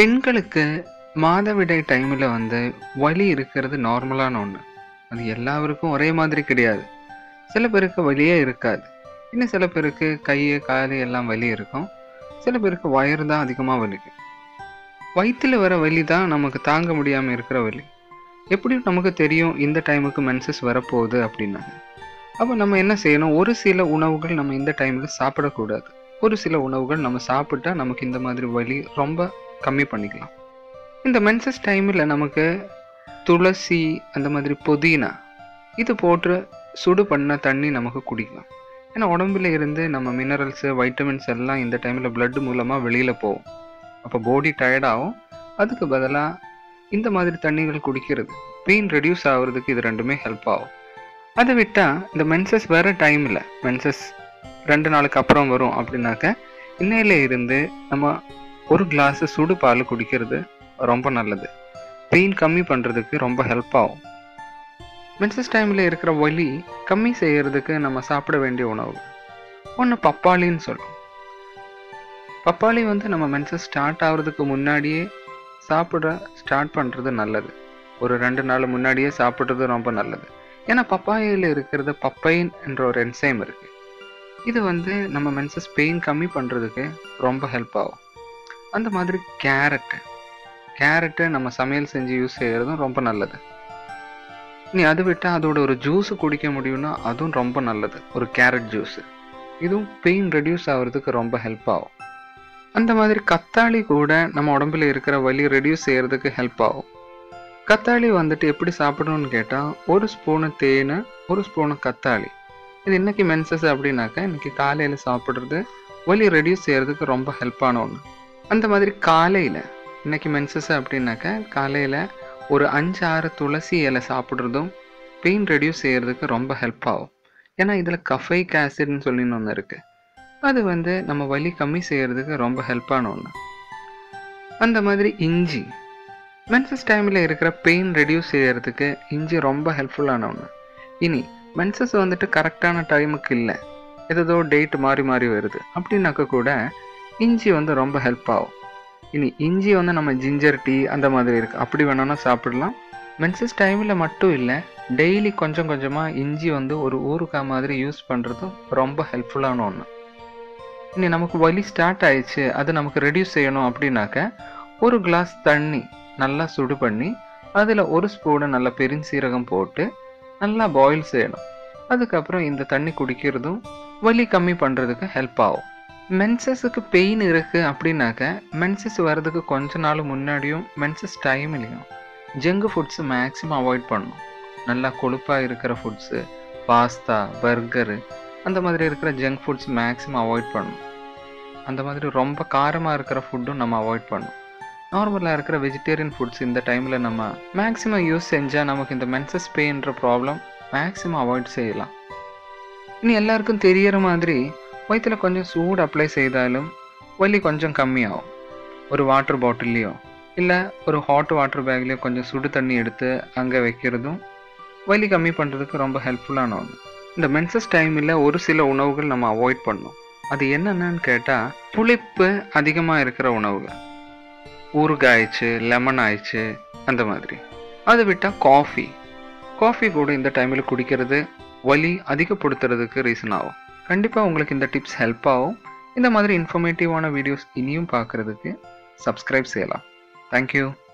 பெண்களுக்கு மாதவிடாய் டைமில் வந்து வலி இருக்கிறது நார்மலான ஒன்று அது எல்லாருக்கும் ஒரே மாதிரி கிடையாது சில பேருக்கு வலியே இருக்காது இன்னும் சில பேருக்கு கை கால் எல்லாம் வலி இருக்கும் சில பேருக்கு வயிறு தான் அதிகமாக வலிக்கும் வயிற்றுல வர வலி தான் நமக்கு தாங்க முடியாமல் இருக்கிற வலி எப்படி நமக்கு தெரியும் இந்த டைமுக்கு மென்சஸ் வரப்போகுது அப்படின்னாங்க அப்போ நம்ம என்ன செய்யணும் ஒரு சில உணவுகள் நம்ம இந்த டைமில் சாப்பிடக்கூடாது ஒரு சில உணவுகள் நம்ம சாப்பிட்டா நமக்கு இந்த மாதிரி வலி ரொம்ப கம்மி பண்ணிக்கலாம் இந்த மென்சஸ் டைமில் நமக்கு துளசி அந்த மாதிரி புதினா இது போட்டு சுடு பண்ண தண்ணி நமக்கு குடிக்கலாம் ஏன்னா உடம்புல இருந்து நம்ம மினரல்ஸு வைட்டமின்ஸ் எல்லாம் இந்த டைமில் blood மூலமாக வெளியில் போகும் அப்போ பாடி டயர்டாகும் அதுக்கு பதிலாக இந்த மாதிரி தண்ணிகள் குடிக்கிறது பெயின் ரெடியூஸ் ஆகுறதுக்கு இது ரெண்டுமே ஹெல்ப் ஆகும் அதை விட்டால் இந்த மென்சஸ் வேற டைமில் மென்சஸ் ரெண்டு நாளுக்கு அப்புறம் வரும் அப்படின்னாக்க இன்னையில இருந்து நம்ம ஒரு கிளாஸ் சுடு பால் குடிக்கிறது ரொம்ப நல்லது பெயின் கம்மி பண்ணுறதுக்கு ரொம்ப ஹெல்ப் ஆகும் மென்சஸ் டைமில் இருக்கிற வலி கம்மி செய்யறதுக்கு நம்ம சாப்பிட வேண்டிய உணவு ஒன்று பப்பாளின்னு சொல்லுவோம் பப்பாளி வந்து நம்ம மென்சஸ் ஸ்டார்ட் ஆகுறதுக்கு முன்னாடியே சாப்பிட ஸ்டார்ட் பண்ணுறது நல்லது ஒரு ரெண்டு நாள் முன்னாடியே சாப்பிட்றது ரொம்ப நல்லது ஏன்னா பப்பாயில் இருக்கிறது பப்பைன் என்ற ஒரு என்சைம் இருக்கு இது வந்து நம்ம மென்சஸ் பெயின் கம்மி பண்ணுறதுக்கு ரொம்ப ஹெல்ப் ஆகும் அந்த மாதிரி கேரட்டு கேரட்டு நம்ம சமையல் செஞ்சு யூஸ் செய்கிறதும் ரொம்ப நல்லது நீ அது விட்டால் அதோட ஒரு ஜூஸ் குடிக்க முடியும்னா அதுவும் ரொம்ப நல்லது ஒரு கேரட் ஜூஸ் இதுவும் பெயின் ரெடியூஸ் ஆகிறதுக்கு ரொம்ப ஹெல்ப் ஆகும் அந்த மாதிரி கத்தாழி கூட நம்ம உடம்புல இருக்கிற வலி ரெடியூஸ் செய்யறதுக்கு ஹெல்ப் ஆகும் கத்தாழி வந்துட்டு எப்படி சாப்பிடணும்னு கேட்டால் ஒரு ஸ்பூனு தேன் ஒரு ஸ்பூனு கத்தாழி இது இன்னைக்கு மென்சஸ் அப்படின்னாக்கா இன்னைக்கு காலையில் சாப்பிட்றது வலி ரெடியூஸ் செய்யறதுக்கு ரொம்ப ஹெல்ப்பான ஒன்று அந்த மாதிரி காலையில் இன்னைக்கு மென்சஸ் அப்படின்னாக்கா காலையில் ஒரு அஞ்சு ஆறு துளசி இலை சாப்பிட்றதும் பெயின் ரெடியூஸ் செய்யறதுக்கு ரொம்ப ஹெல்ப் ஆகும் ஏன்னா இதில் கஃபைக் ஆசிட்னு சொல்லின்னு ஒன்று இருக்குது அது வந்து நம்ம வலி கம்மி செய்யறதுக்கு ரொம்ப ஹெல்ப்பான ஒன்று அந்த மாதிரி இஞ்சி மென்சஸ் டைமில் இருக்கிற பெயின் ரெடியூஸ் செய்யறதுக்கு இஞ்சி ரொம்ப ஹெல்ப்ஃபுல்லான ஒன்று இனி மென்சஸ் வந்துட்டு கரெக்டான டைமுக்கு இல்லை ஏதோ டேட் மாறி மாறி வருது அப்படின்னாக்க கூட இஞ்சி வந்து ரொம்ப ஹெல்ப் ஆகும் இனி இஞ்சி வந்து நம்ம ஜிஞ்சர் டீ அந்த மாதிரி இருக்குது அப்படி வேணாலும் சாப்பிடலாம் மென்சஸ் டைமில் மட்டும் இல்லை டெய்லி கொஞ்சம் கொஞ்சமாக இஞ்சி வந்து ஒரு ஊறுகாய் மாதிரி யூஸ் பண்ணுறதும் ரொம்ப ஹெல்ப்ஃபுல்லான ஒன்று இனி நமக்கு வலி ஸ்டார்ட் ஆயிடுச்சு அது நமக்கு ரெடியூஸ் செய்யணும் அப்படின்னாக்க ஒரு கிளாஸ் தண்ணி நல்லா சுடு பண்ணி அதில் ஒரு ஸ்பூனு நல்ல பெருஞ்சீரகம் போட்டு நல்லா பாயில் செய்யணும் அதுக்கப்புறம் இந்த தண்ணி குடிக்கிறதும் வலி கம்மி பண்ணுறதுக்கு ஹெல்ப் ஆகும் மென்சஸுக்கு பெயின் இருக்குது அப்படின்னாக்க மென்சஸ் வர்றதுக்கு கொஞ்ச நாள் முன்னாடியும் மென்சஸ் டைம்லையும் ஜங்க் ஃபுட்ஸ் மேக்ஸிமம் அவாய்ட் பண்ணணும் நல்லா கொழுப்பாக இருக்கிற ஃபுட்ஸு பாஸ்தா பர்கரு அந்த மாதிரி இருக்கிற ஜங்க் ஃபுட்ஸ் மேக்ஸிமம் அவாய்ட் பண்ணணும் அந்த மாதிரி ரொம்ப காரமாக இருக்கிற ஃபுட்டும் நம்ம அவாய்ட் பண்ணணும் நார்மலாக இருக்கிற வெஜிடேரியன் ஃபுட்ஸ் இந்த டைமில் நம்ம மேக்ஸிமம் யூஸ் செஞ்சால் நமக்கு இந்த மென்சஸ் பெயின்ற ப்ராப்ளம் மேக்ஸிமம் அவாய்ட் செய்யலாம் இனி எல்லாருக்கும் தெரியற மாதிரி வயிற்றுல கொஞ்சம் சூடு அப்ளை செய்தாலும் வலி கொஞ்சம் கம்மியாகும் ஒரு வாட்டர் பாட்டில்லையோ இல்லை ஒரு ஹாட் வாட்டர் பேக்லேயோ கொஞ்சம் சுடு தண்ணி எடுத்து அங்கே வைக்கிறதும் வலி கம்மி பண்ணுறதுக்கு ரொம்ப ஹெல்ப்ஃபுல்லான ஒன்று இந்த மென்சஸ் டைமில் ஒரு சில உணவுகள் நம்ம அவாய்ட் பண்ணணும் அது என்னென்னு கேட்டால் புளிப்பு அதிகமாக இருக்கிற உணவுகள் ஊறுகாய் ஆயிடுச்சு லெமன் ஆயிடுச்சு அந்த மாதிரி அதை விட்டால் காஃபி காஃபி கூட இந்த டைமில் குடிக்கிறது வலி அதிகப்படுத்துறதுக்கு ரீசன் ஆகும் கண்டிப்பாக உங்களுக்கு இந்த டிப்ஸ் ஹெல்ப் ஆகும் இந்த மாதிரி இன்ஃபர்மேட்டிவான வீடியோஸ் இனியும் பார்க்குறதுக்கு சப்ஸ்கிரைப் செய்யலாம் தேங்க்யூ